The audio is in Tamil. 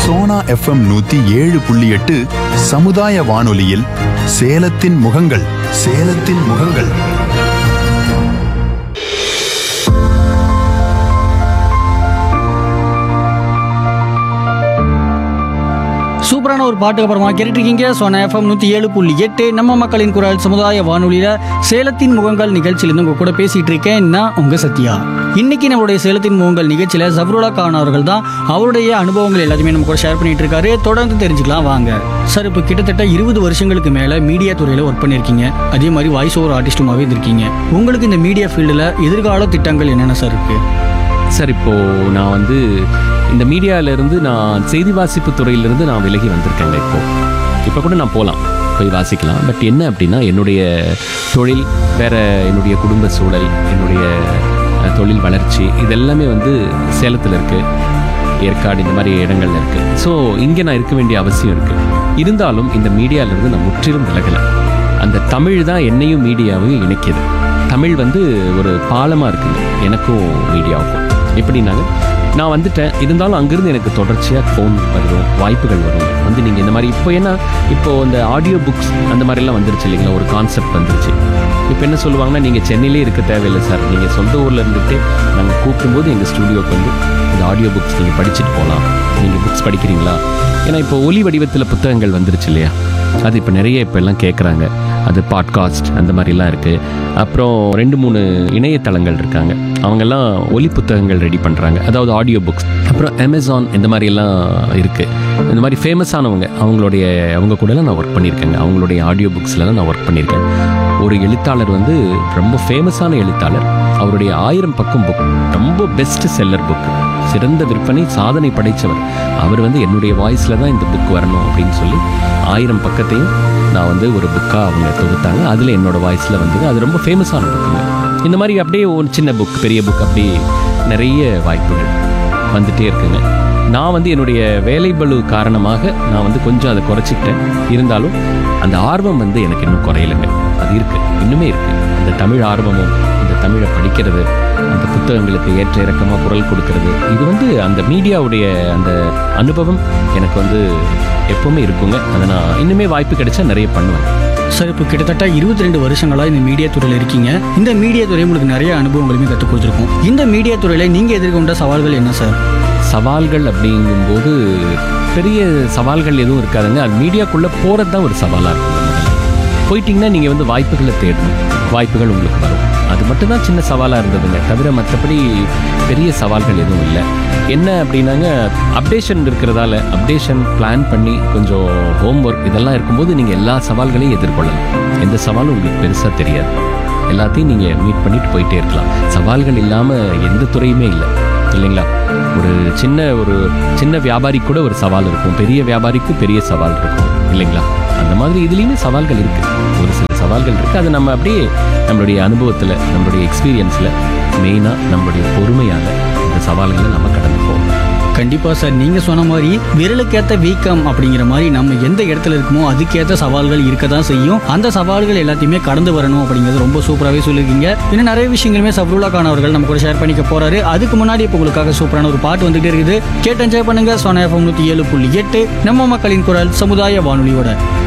சோனா எஃப்எம் நூத்தி ஏழு புள்ளி எட்டு சமுதாய வானொலியில் சேலத்தின் முகங்கள் சேலத்தின் முகங்கள் சூப்பரான ஒரு பாட்டுக்கு அப்புறமா கேட்டுருக்கீங்க சொன்ன எஃப்எம் நூற்றி ஏழு புள்ளி எட்டு நம்ம மக்களின் குரல் சமுதாய வானொலியில் சேலத்தின் முகங்கள் நிகழ்ச்சியிலேருந்து உங்க கூட பேசிட்டு இருக்கேன் நான் உங்க சத்யா இன்னைக்கு நம்மளுடைய சேலத்தின் முகங்கள் நிகழ்ச்சியில் ஜப்ருல்லா கான் அவர்கள் தான் அவருடைய அனுபவங்கள் எல்லாத்தையுமே நம்ம கூட ஷேர் பண்ணிட்டு இருக்காரு தொடர்ந்து தெரிஞ்சுக்கலாம் வாங்க சார் இப்போ கிட்டத்தட்ட இருபது வருஷங்களுக்கு மேலே மீடியா துறையில் ஒர்க் பண்ணியிருக்கீங்க அதே மாதிரி வாய்ஸ் ஓவர் ஆர்டிஸ்ட்டுமாவே இருந்திருக்கீங்க உங்களுக்கு இந்த மீடியா ஃபீல்டில் எதிர்கால திட்டங்கள் என்னென்ன சார் இருக்கு சார் இப்போது நான் வந்து இந்த மீடியாவிலேருந்து நான் செய்தி வாசிப்பு துறையிலேருந்து நான் விலகி வந்திருக்கேங்க இப்போ இப்போ கூட நான் போகலாம் போய் வாசிக்கலாம் பட் என்ன அப்படின்னா என்னுடைய தொழில் வேற என்னுடைய குடும்ப சூழல் என்னுடைய அஹ், தொழில் வளர்ச்சி இதெல்லாமே வந்து சேலத்தில் இருக்குது ஏற்காடு இந்த மாதிரி இடங்கள்ல இருக்குது ஸோ இங்கே நான் இருக்க வேண்டிய அவசியம் இருக்குது இருந்தாலும் இந்த மீடியாவிலேருந்து நான் முற்றிலும் விலகலை அந்த தமிழ் தான் என்னையும் மீடியாவையும் இணைக்கிது தமிழ் வந்து ஒரு பாலமாக இருக்குங்க எனக்கும் மீடியாவுக்கும் எப்படின்னாங்க நான் வந்துட்டேன் இருந்தாலும் அங்கேருந்து எனக்கு தொடர்ச்சியாக ஃபோன் வரும் வாய்ப்புகள் வரும் வந்து நீங்கள் இந்த மாதிரி இப்போ ஏன்னா இப்போ இந்த ஆடியோ புக்ஸ் அந்த மாதிரிலாம் வந்துருச்சு இல்லைங்களா ஒரு கான்செப்ட் வந்துருச்சு இப்போ என்ன சொல்லுவாங்கன்னா நீங்கள் சென்னையிலே இருக்க தேவையில்லை சார் நீங்கள் சொந்த ஊரில் இருந்துட்டு நாங்கள் கூப்பிடும்போது எங்கள் ஸ்டூடியோக்கு வந்து இந்த ஆடியோ புக்ஸ் நீங்கள் படிச்சுட்டு போகலாம் நீங்கள் புக்ஸ் படிக்கிறீங்களா ஏன்னா இப்போ ஒலி வடிவத்தில் புத்தகங்கள் வந்துருச்சு இல்லையா அது இப்போ நிறைய இப்போ எல்லாம் கேட்குறாங்க அது பாட்காஸ்ட் அந்த மாதிரிலாம் இருக்குது அப்புறம் ரெண்டு மூணு இணையதளங்கள் இருக்காங்க அவங்கெல்லாம் ஒலி புத்தகங்கள் ரெடி பண்ணுறாங்க அதாவது ஆடியோ புக்ஸ் அப்புறம் அமேசான் இந்த மாதிரியெல்லாம் இருக்குது இந்த மாதிரி ஃபேமஸானவங்க அவங்களுடைய அவங்க கூடலாம் நான் ஒர்க் பண்ணியிருக்கேங்க அவங்களுடைய ஆடியோ புக்ஸ்லாம் நான் ஒர்க் பண்ணியிருக்கேன் ஒரு எழுத்தாளர் வந்து ரொம்ப ஃபேமஸான எழுத்தாளர் அவருடைய ஆயிரம் பக்கம் புக் ரொம்ப பெஸ்ட் செல்லர் புக் சிறந்த விற்பனை சாதனை படைத்தவர் அவர் வந்து என்னுடைய வாய்ஸில் தான் இந்த புக் வரணும் அப்படின்னு சொல்லி ஆயிரம் பக்கத்தையும் நான் வந்து ஒரு புக்காக அவங்க தொகுத்தாங்க அதில் என்னோட வாய்ஸில் வந்தது அது ரொம்ப ஃபேமஸான புக்குங்க இந்த மாதிரி அப்படியே ஒரு சின்ன புக் பெரிய புக் அப்படியே நிறைய வாய்ப்புகள் வந்துட்டே இருக்குங்க நான் வந்து என்னுடைய வேலை பளு காரணமாக நான் வந்து கொஞ்சம் அதை குறைச்சிக்கிட்டேன் இருந்தாலும் அந்த ஆர்வம் வந்து எனக்கு இன்னும் குறையலைங்க அது இருக்கு இன்னுமே இருக்கு அந்த தமிழ் ஆர்வமும் இந்த தமிழை படிக்கிறது அந்த புத்தகங்களுக்கு ஏற்ற இறக்கமாக குரல் கொடுக்கறது இது வந்து அந்த மீடியாவுடைய அந்த அனுபவம் எனக்கு வந்து எப்பவுமே இருக்குங்க அதை நான் இன்னுமே வாய்ப்பு கிடைச்சா நிறைய பண்ணுவேன் சார் இப்போ கிட்டத்தட்ட இருபத்தி ரெண்டு வருஷங்களா இந்த மீடியா துறையில் இருக்கீங்க இந்த மீடியா துறை உங்களுக்கு நிறைய அனுபவங்களுமே கற்றுக் கொடுத்துருக்கும் இந்த மீடியா துறையில் நீங்கள் எதிர்கொண்ட சவால்கள் என்ன சார் சவால்கள் அப்படிங்கும்போது பெரிய சவால்கள் எதுவும் இருக்காதுங்க அது மீடியாக்குள்ளே போகிறது தான் ஒரு சவாலாக இருக்கும் முதல்ல போயிட்டீங்கன்னா நீங்கள் வந்து வாய்ப்புகளை தேடணும் வாய்ப்புகள் உங்களுக்கு வரும் அது மட்டும்தான் சின்ன சவாலாக இருந்ததுங்க தவிர மற்றபடி பெரிய சவால்கள் எதுவும் இல்லை என்ன அப்படின்னாங்க அப்டேஷன் இருக்கிறதால அப்டேஷன் பிளான் பண்ணி கொஞ்சம் ஹோம்ஒர்க் இதெல்லாம் இருக்கும்போது நீங்கள் எல்லா சவால்களையும் எதிர்கொள்ளலாம் எந்த சவாலும் உங்களுக்கு பெருசாக தெரியாது எல்லாத்தையும் நீங்கள் மீட் பண்ணிட்டு போயிட்டே இருக்கலாம் சவால்கள் இல்லாமல் எந்த துறையுமே இல்லை இல்லைங்களா ஒரு சின்ன ஒரு சின்ன வியாபாரி கூட ஒரு சவால் இருக்கும் பெரிய வியாபாரிக்கு பெரிய சவால் இருக்கும் இல்லைங்களா அந்த மாதிரி இதுலேயுமே சவால்கள் இருக்கு ஒரு சில சவால்கள் இருக்கு அதை நம்ம அப்படியே நம்மளுடைய அனுபவத்தில் நம்மளுடைய எக்ஸ்பீரியன்ஸில் மெயினாக நம்மளுடைய பொறுமையால் இந்த சவால்களை நம்ம கடந்து போகணும் கண்டிப்பாக சார் நீங்கள் சொன்ன மாதிரி விரலுக்கேற்ற வீக்கம் அப்படிங்கிற மாதிரி நம்ம எந்த இடத்துல இருக்கமோ அதுக்கேற்ற சவால்கள் இருக்க தான் செய்யும் அந்த சவால்கள் எல்லாத்தையுமே கடந்து வரணும் அப்படிங்கிறது ரொம்ப சூப்பராகவே சொல்லியிருக்கீங்க இன்னும் நிறைய விஷயங்களுமே சப்ருல்லா கான் அவர்கள் நம்ம கூட ஷேர் பண்ணிக்க போறாரு அதுக்கு முன்னாடி இப்போ உங்களுக்காக சூப்பரான ஒரு பாட்டு வந்துகிட்டே இருக்குது கேட்டு என்ஜாய் பண்ணுங்க சோனா எஃப்எம் நூற்றி ஏழு புள்ளி எட்டு நம்ம மக்களின் குரல் சமுதாய வானொலியோட